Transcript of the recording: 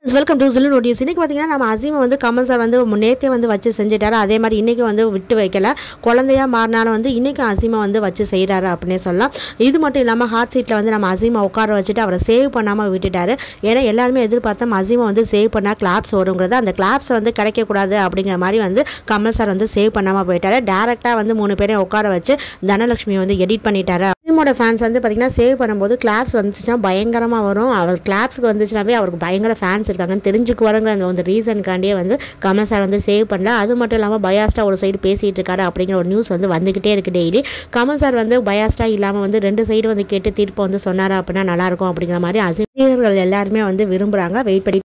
welcome to ஜில்லு notice இன்னைக்கு பார்த்தீங்கன்னா நம்ம அசீமை வந்து கமல் சார் வந்து நேற்றே வந்து வச்சு செஞ்சுட்டாரு அதே மாதிரி இன்றைக்கி வந்து விட்டு வைக்கல குழந்தையா மாறினாலும் வந்து இன்றைக்கி அசீமை வந்து வச்சு செய்கிறாரு அப்படின்னே சொல்லலாம் இது மட்டும் இல்லாமல் ஹாட் சீட்டில் வந்து நம்ம அசீமை உட்கார வச்சுட்டு அவரை சேவ் பண்ணாமல் விட்டுட்டாரு ஏன்னா எல்லாருமே எதிர்பார்த்தோம் அசீமை வந்து சேவ் பண்ணால் கிளாப்ஸ் வருங்கிறது அந்த கிளாப்ஸ் வந்து கிடைக்கக்கூடாது அப்படிங்கிற மாதிரி வந்து கமல் சார் வந்து சேவ் பண்ணாமல் போயிட்டாரு டேரெக்டாக வந்து மூணு பேரையும் உட்கார வச்சு தனலட்சுமி வந்து எடிட் பண்ணிட்டாரு அசீமோட ஃபேன்ஸ் வந்து பார்த்தீங்கன்னா சேவ் பண்ணும்போது கிளாப்ஸ் வந்துச்சுன்னா பயங்கரமாக வரும் அவர் கிளாப்ஸ்க்கு வந்துச்சுனாவே அவருக்கு பயங்கர ஃபேன்ஸ் இருக்காங்கன்னு தெரிஞ்சுக்குவாருங்கிற அந்த ஒரு ரீசனுக்காண்டியே வந்து கமல் சார் வந்து சேவ் பண்ணல அது மட்டும் இல்லாமல் பயாஸ்டாக ஒரு சைடு பேசிகிட்டு இருக்காரு அப்படிங்கிற ஒரு நியூஸ் வந்து வந்துக்கிட்டே இருக்குது டெய்லி கமல் சார் வந்து பயாஸ்டாக இல்லாமல் வந்து ரெண்டு சைடு வந்து கேட்டு தீர்ப்பு வந்து சொன்னார் அப்படின்னா நல்லாயிருக்கும் அப்படிங்கிற மாதிரி அசிமியர்கள் எல்லாருமே வந்து விரும்புகிறாங்க வெயிட் பண்ணி